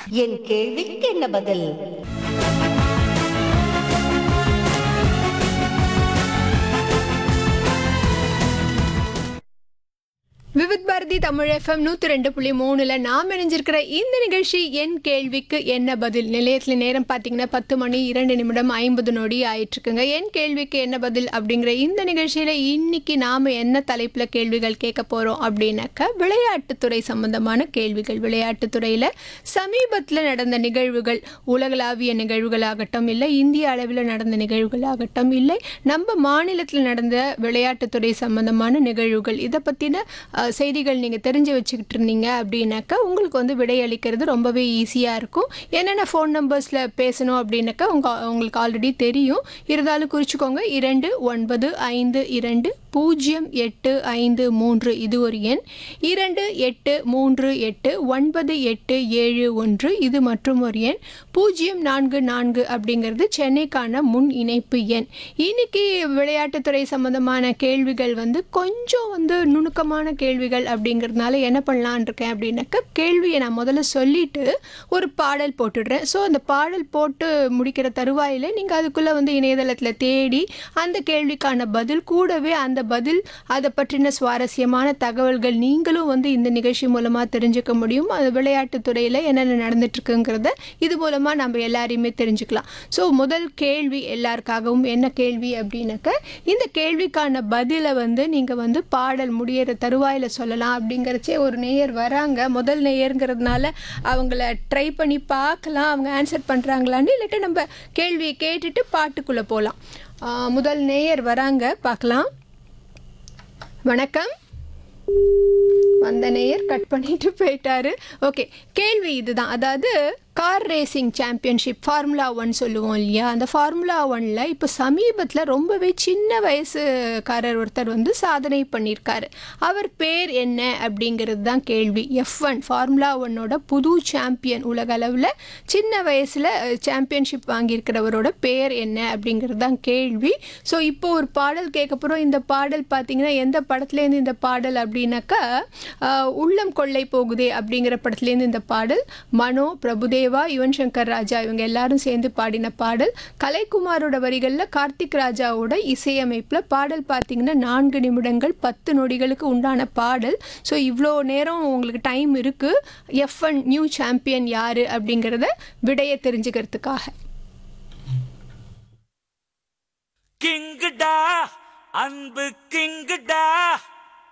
என் கேள்விக்கு என்ன பதில் விவித் பாரதி தமிழ் எஃப்எம் நூற்றி ரெண்டு புள்ளி மூணில் நாம் இணைஞ்சிருக்கிற இந்த நிகழ்ச்சி என் கேள்விக்கு என்ன பதில் நிலையத்தில் நேரம் பார்த்தீங்கன்னா பத்து மணி இரண்டு நிமிடம் ஐம்பது நொடி ஆயிட்டுருக்குங்க என் கேள்விக்கு என்ன பதில் அப்படிங்கிற இந்த நிகழ்ச்சியில் இன்னைக்கு நாம் என்ன தலைப்பில் கேள்விகள் கேட்க போகிறோம் அப்படின்னாக்கா விளையாட்டுத்துறை சம்பந்தமான கேள்விகள் விளையாட்டுத்துறையில் சமீபத்தில் நடந்த நிகழ்வுகள் உலகளாவிய நிகழ்வுகளாகட்டும் இல்லை இந்திய அளவில் நடந்த நிகழ்வுகளாகட்டும் இல்லை நம்ம மாநிலத்தில் நடந்த விளையாட்டுத்துறை சம்பந்தமான நிகழ்வுகள் இதை பற்றின செய்திகள் நீங்கள் தெரிஞ்சு வச்சுக்கிட்டு இருந்தீங்க அப்படின்னாக்கா உங்களுக்கு வந்து விடையளிக்கிறது ரொம்பவே ஈஸியாக இருக்கும் என்னென்ன ஃபோன் நம்பர்ஸில் பேசணும் அப்படின்னாக்கா உங்கள் உங்களுக்கு ஆல்ரெடி தெரியும் இருந்தாலும் குறிச்சிக்கோங்க இரண்டு ஒன்பது ஐந்து இரண்டு பூஜ்ஜியம் எட்டு ஐந்து மூன்று இது ஒரு எண் இரண்டு எட்டு மூன்று எட்டு ஒன்பது எட்டு ஏழு ஒன்று இது மற்றும் ஒரு எண் பூஜ்ஜியம் நான்கு நான்கு அப்படிங்கிறது சென்னைக்கான முன் இணைப்பு எண் இன்னைக்கு விளையாட்டுத்துறை சம்மந்தமான கேள்விகள் வந்து கொஞ்சம் வந்து நுணுக்கமான கேள்விகள் அப்படிங்கிறதுனால என்ன பண்ணலான் இருக்கேன் அப்படின்னாக்கா கேள்வியை நான் முதல்ல சொல்லிட்டு ஒரு பாடல் போட்டுடுறேன் ஸோ அந்த பாடல் போட்டு முடிக்கிற தருவாயில் நீங்கள் அதுக்குள்ளே வந்து இணையதளத்தில் தேடி அந்த கேள்விக்கான பதில் கூடவே அந்த பதில் அதை பற்றின சுவாரஸ்யமான தகவல்கள் நீங்களும் வந்து இந்த நிகழ்ச்சி மூலமாக தெரிஞ்சுக்க முடியும் அது விளையாட்டுத் துறையில் என்னென்ன நடந்துட்டுருக்குங்கிறத இது மூலமாக நம்ம எல்லாரையுமே தெரிஞ்சுக்கலாம் ஸோ முதல் கேள்வி எல்லாருக்காகவும் என்ன கேள்வி அப்படின்னாக்க இந்த கேள்விக்கான பதிலை வந்து நீங்கள் வந்து பாடல் முடியிற தருவாயில் சொல்லலாம் அப்படிங்கிறச்சே ஒரு நேயர் வராங்க முதல் நேயருங்கிறதுனால அவங்கள ட்ரை பண்ணி பார்க்கலாம் அவங்க ஆன்சர் பண்ணுறாங்களான்னு இல்லாட்டி நம்ம கேள்வியை கேட்டுட்டு பாட்டுக்குள்ளே போகலாம் முதல் நேயர் வராங்க பார்க்கலாம் வணக்கம் வந்த நேயர் கட் பண்ணிட்டு போயிட்டாரு ஓகே கேள்வி இதுதான் அதாவது car racing championship formula one சொல்லுவோம் இல்லையா அந்த ஃபார்முலா ஒனில் இப்போ சமீபத்தில் ரொம்பவே சின்ன வயசுக்காரர் ஒருத்தர் வந்து சாதனை பண்ணியிருக்காரு அவர் பேர் என்ன அப்படிங்கிறது தான் கேள்வி எஃப் ஒன் ஃபார்முலா ஒன்னோட புது சாம்பியன் உலக அளவில் சின்ன வயசில் சாம்பியன்ஷிப் வாங்கியிருக்கிறவரோட பேர் என்ன அப்படிங்கிறது தான் கேள்வி ஸோ இப்போ ஒரு பாடல் கேட்க போகிறோம் இந்த பாடல் பார்த்தீங்கன்னா எந்த படத்துலேருந்து இந்த பாடல் அப்படின்னாக்கா ஆஹ், உள்ளம் கொள்ளை போகுதே அப்படிங்கிற படத்துலேருந்து இந்த பாடல் மனோ பிரபுதேவா யுவன் சங்கர் ராஜா இவங்க எல்லாரும் சேர்ந்து பாடின பாடல் கலைக்குமாரோட வரிகளில் கார்த்திக் ராஜாவோட இசையமைப்பில் பாடல் பார்த்தீங்கன்னா நான்கு நிமிடங்கள் பத்து நொடிகளுக்கு உண்டான பாடல் ஸோ இவ்வளோ நேரம் உங்களுக்கு டைம் இருக்குது எஃப் ஒன் நியூ சாம்பியன் யார் அப்படிங்கிறத விடையை தெரிஞ்சுக்கிறதுக்காக கிங்குடா அன்பு கிங்குடா